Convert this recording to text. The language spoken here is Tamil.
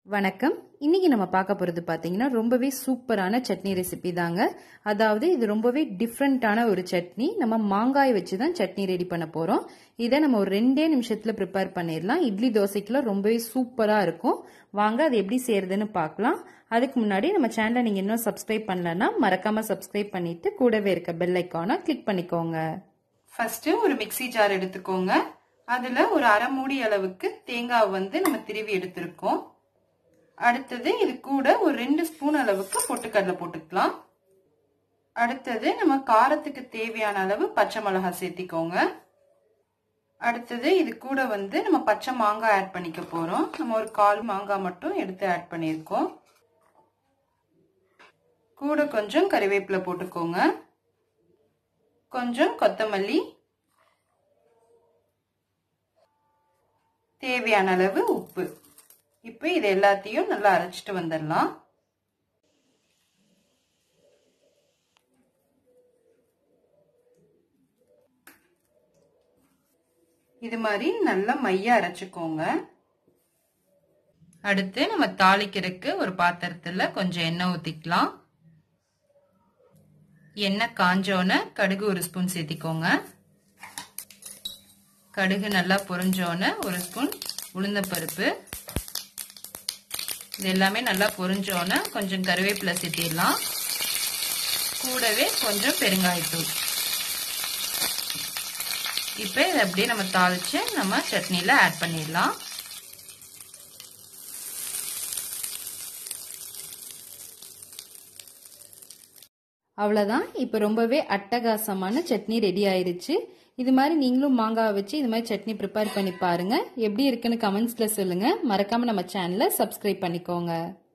வணக்கம் இன்னைக்கு நம்ம பார்க்க போகிறது பார்த்தீங்கன்னா ரொம்பவே சூப்பரான சட்னி ரெசிபி தாங்க அதாவது இது ரொம்பவே டிஃப்ரெண்ட்டான ஒரு சட்னி நம்ம மாங்காய் வச்சு தான் சட்னி ரெடி பண்ண போகிறோம் இதை நம்ம ஒரு ரெண்டே நிமிஷத்தில் ப்ரிப்பேர் பண்ணிடலாம் இட்லி தோசைக்கெல்லாம் ரொம்பவே சூப்பராக இருக்கும் வாங்க அது எப்படி செய்யறதுன்னு பார்க்கலாம் அதுக்கு முன்னாடி நம்ம சேனலை நீங்கள் இன்னும் சப்ஸ்கிரைப் பண்ணலன்னா மறக்காமல் சப்ஸ்கிரைப் பண்ணிட்டு கூடவே இருக்க பெல் ஐக்கானை கிளிக் பண்ணிக்கோங்க ஃபர்ஸ்ட் ஒரு மிக்சி ஜார் எடுத்துக்கோங்க அதுல ஒரு அரை மூடி அளவுக்கு தேங்காய் வந்து நம்ம திருவி எடுத்திருக்கோம் அடுத்தது இது கூட ஒரு ரெண்டு ஸ்பூன் அளவுக்கு பொட்டுக்கடலை போட்டுக்கலாம் அடுத்தது நம்ம காரத்துக்கு தேவையான அளவு பச்சை மிளகாய் சேர்த்திக்கோங்க அடுத்தது இது கூட வந்து நம்ம பச்சை மாங்காய் ஆட் பண்ணிக்க போறோம் நம்ம ஒரு கால் மாங்காய் மட்டும் எடுத்து ஆட் பண்ணியிருக்கோம் கூட கொஞ்சம் கறிவேப்பிலை போட்டுக்கோங்க கொஞ்சம் கொத்தமல்லி தேவையான அளவு உப்பு இப்போ இது எல்லாத்தையும் நல்லா அரைச்சிட்டு வந்துடலாம் இது மாதிரி நல்லா மைய அரைச்சுக்கோங்க அடுத்து நம்ம தாளிக்கிறதுக்கு ஒரு பாத்திரத்துல கொஞ்சம் எண்ணெய் ஊத்திக்கலாம் எண்ணெய் காஞ்சோன கடுகு ஒரு ஸ்பூன் சேர்த்திக்கோங்க கடுகு நல்லா பொரிஞ்சோன ஒரு ஸ்பூன் உளுந்தப்பருப்பு இது எல்லாமே நல்லா பொரிஞ்சோன கொஞ்சம் கருவேப்பிலை சேர்த்திடலாம் கூடவே கொஞ்சம் பெருங்காயத்தூள் இப்போ இதை அப்படியே நம்ம தாளிச்சு நம்ம சட்னியில் ஆட் பண்ணிடலாம் அவ்வளோதான் இப்போ ரொம்பவே அட்டகாசமான சட்னி ரெடி ஆயிருச்சு இது மாதிரி நீங்களும் மாங்காய் வச்சு இது மாதிரி சட்னி ப்ரிப்பேர் பண்ணி பாருங்க எப்படி இருக்குன்னு கமெண்ட்ஸில் சொல்லுங்க மறக்காம நம்ம சேனலை சப்ஸ்கிரைப் பண்ணிக்கோங்க